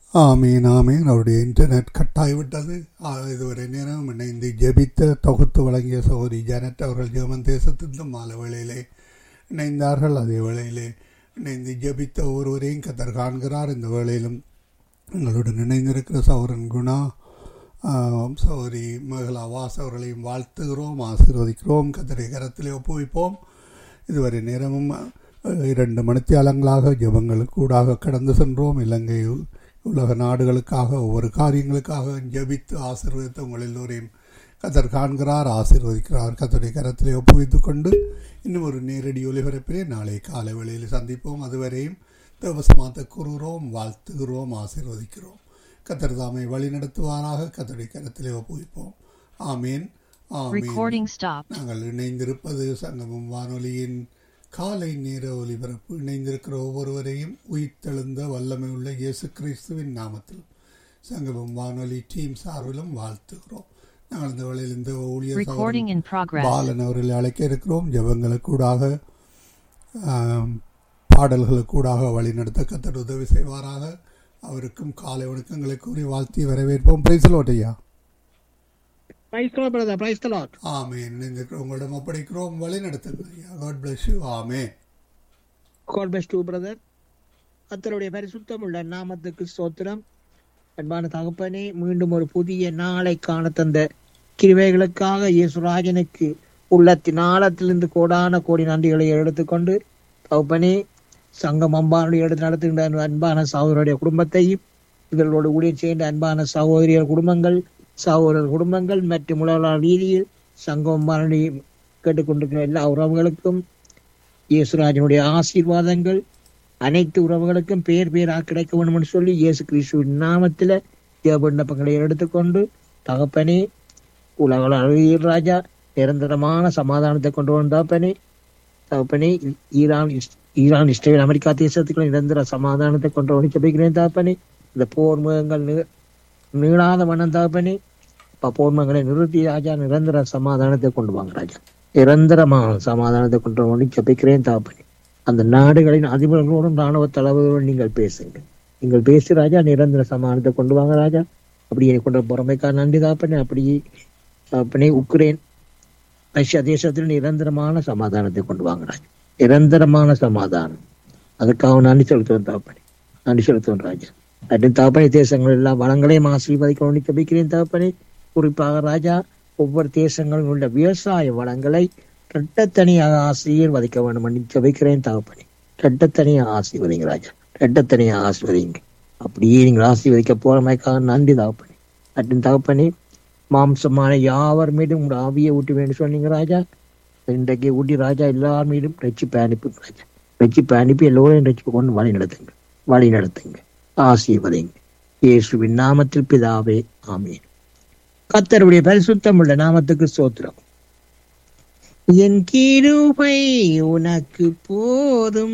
ஆமீன் ஆமீன் அவருடைய இன்டர்நெட் கட் ஆகிவிட்டது ஆ, இதுவரை நேரம் இணைந்து ஜெபித்த தொகுத்து வழங்கிய சகோதரி ஜானட் அவர்கள் ஜெர்மன் தேசத்திலிருந்து மாலை வேளையிலே இணைந்தார்கள் அதே வேளையிலே இணைந்து ஜெபித்த ஒருவரையும் கத்தர் காண்கிறார் இந்த வேளையிலும் எங்களுடன் இணைந்திருக்கிற சௌரன் குணா ஆ, சௌரி மகளா வாஸ் அவர்களையும் வாழ்த்துகிறோம் ஆசீர்வதிக்கிறோம் கத்தரை கரத்திலே ஒப்புவிப்போம் இதுவரை நேரமும் அஹ், இரண்டு மணித்தியாலங்களாக ஜெபங்களுக்கு கூடாக கடந்து சென்றோம் இலங்கை உலக நாடுகளுக்காக ஒவ்வொரு காரியங்களுக்காக ஜெபித்து ஆசீர்வதித்து உங்கள் எல்லோரையும் கத்தர் காண்கிறார் ஆசீர்வதிக்கிறார் கத்தருடைய கரத்திலே ஒப்புவித்துக் கொண்டு இன்னும் ஒரு நேரடி ஒலிபரப்பிலே நாளை காலை வேளையில் சந்திப்போம் அதுவரையும் தேவசமாத்த கூறுகிறோம் வாழ்த்துகிறோம் ஆசீர்வதிக்கிறோம் கத்தர் தாமை வழி நடத்துவாராக கத்தருடைய கரத்திலே ஒப்புவிப்போம் ஆமீன் ஆமீன் Recording stopped. நாங்கள் இணைந்திருப்பது சங்கமம் வானொலியின் காலை நேர ஒலிபரப்பு இணைந்திருக்கிற ஒவ்வொருவரையும் உயிர்த்தெழுந்த வல்லமை உள்ள இயேசு கிறிஸ்துவின் நாமத்தில் சங்கமம் வானொலி டீம் சார்பிலும் வாழ்த்துகிறோம் நாங்கள் இந்த வேளையில் இந்த ஊழியர் Recording in progress. பாலன் அவர்களை அழைக்க இருக்கிறோம் ஜெபங்களுக்கூடாக ஆம், பாடல்களுக்கூடாக வழிநடத்த கத்தர் உதவி செய்வாராக அவருக்கும் காலை வணக்கங்களை கூறி வாழ்த்தி வரவேற்போம் பிரைசலோட்டையா Praise the Lord, brother. Praise the Lord. ஆமே இணைந்திருக்கிற உங்களிடம் ஒப்படைக்கிறோம் வழி நடத்துங்கள் காட் பிளஸ் யூ ஆமே God bless you, brother. கர்த்தருடைய பரிசுத்தம் உள்ள நாமத்துக்கு ஸ்தோத்திரம் அன்பான தகப்பனே மீண்டும் ஒரு புதிய நாளை காண தந்த கிருவைகளுக்காக இயேசுராஜனுக்கு உள்ளத்தின் ஆழத்திலிருந்து கோடான கோடி நன்றிகளை எடுத்துக்கொண்டு தகப்பனே சங்கம் அம்பானுடைய எடுத்து நடத்துகின்ற அன்பான சகோதரருடைய குடும்பத்தையும் இவர்களோடு ஊழியர் செய்கின்ற அன்பான சகோதரியர் குடும்பங்கள் சகோதரர் குடும்பங்கள் மற்றும் உலக ரீதியில் சங்கம் அம்பானுடைய கேட்டுக்கொண்டிருக்கிற எல்லா உறவுகளுக்கும் இயேசுராஜனுடைய ஆசீர்வாதங்கள் அனைத்து உறவுகளுக்கும் பேர் பேராக கிடைக்க வேண்டும் என்று சொல்லி இயேசு கிறிஸ்துவின் நாமத்தில தேவ விண்ணப்பங்களை எடுத்துக்கொண்டு தகப்பனே உலக அளவில் ராஜா நிரந்தரமான சமாதானத்தை கொண்டு வந்த தகப்பனே தகப்பனே ஈரான் இஸ்- ஈரான் இஸ்ரேல் அமெரிக்கா தேசத்துக்குள்ள நிரந்தர சமாதானத்தை கொண்டு வந்து ஜெபிக்கிறேன் தகப்பனே இந்த போர் முகங்கள் நீ- நீளாத வண்ணம் தகப்பனே அப்ப போர் முகங்களை நிறுத்தி ராஜா நிரந்தர சமாதானத்தை கொண்டு வாங்க ராஜா நிரந்தரமான சமாதானத்தை கொண்டு வந்து ஜெபிக்கிறேன் தகப்பனே அந்த நாடுகளின் அதிபர்களோடும் ராணுவ தளபதிகளோடும் நீங்கள் பேசுங்க நீங்கள் பேசி ராஜா நிரந்தர சமாதானத்தை கொண்டு வாங்க ராஜா அப்படி எனக்கு கொண்ட பொறுமைக்கா நன்றி தாப்பனே அப்படி அப்பனே உக்ரைன் ரஷ்யா தேசத்தில் நிரந்தரமான சமாதானத்தை கொண்டு வாங்க ராஜா நிரந்தரமான சமாதானம் அதுக்காக நன்றி செலுத்துவேன் தாப்பனே நன்றி செலுத்துவேன் ராஜா அப்படி தாப்பனே தேசங்கள் எல்லாம் வளங்களையும் ஆசீர்வதிக்கணும் ஜெபிக்கிறேன் தாப்பனே குறிப்பாக ராஜா ஒவ்வொரு தேசங்களில் உள்ள விவசாய வளங்களை ரெட்டத்தனியாக ஆசீர்வதிக்க வேண்டும் என்று ஜெபிக்கிறேன் தகப்பனே ரெட்டத்தனியாக ஆசீர்வதிங்க ராஜா ரெட்டத்தனியாக ஆசீர்வதிங்க அப்படியே நீங்கள் ஆசீர்வதிக்க போறமைக்காக நன்றி தகப்பனே மற்றும் தகப்பனே மாம்சமான யாவர் மீதும் உங்கள் ஆவியை ஊட்டி வேண்டும் சொன்னீங்க ராஜா இன்றைக்கு ஊட்டி ராஜா எல்லார் மீதும் ரட்சிப்பு அனுப்புங்க ராஜா ரட்சிப்பு அனுப்பி எல்லோரையும் ரட்சிப்பு கொண்டு வழி நடத்துங்க வழி நடத்துங்க ஆசீர்வதிங்க இயேசுவின் நாமத்தில் பிதாவே ஆமீன் கத்தருடைய பரிசுத்தம் உள்ள நாமத்துக்கு சோத்திரம் என் கிருபை உனக்கு போதும்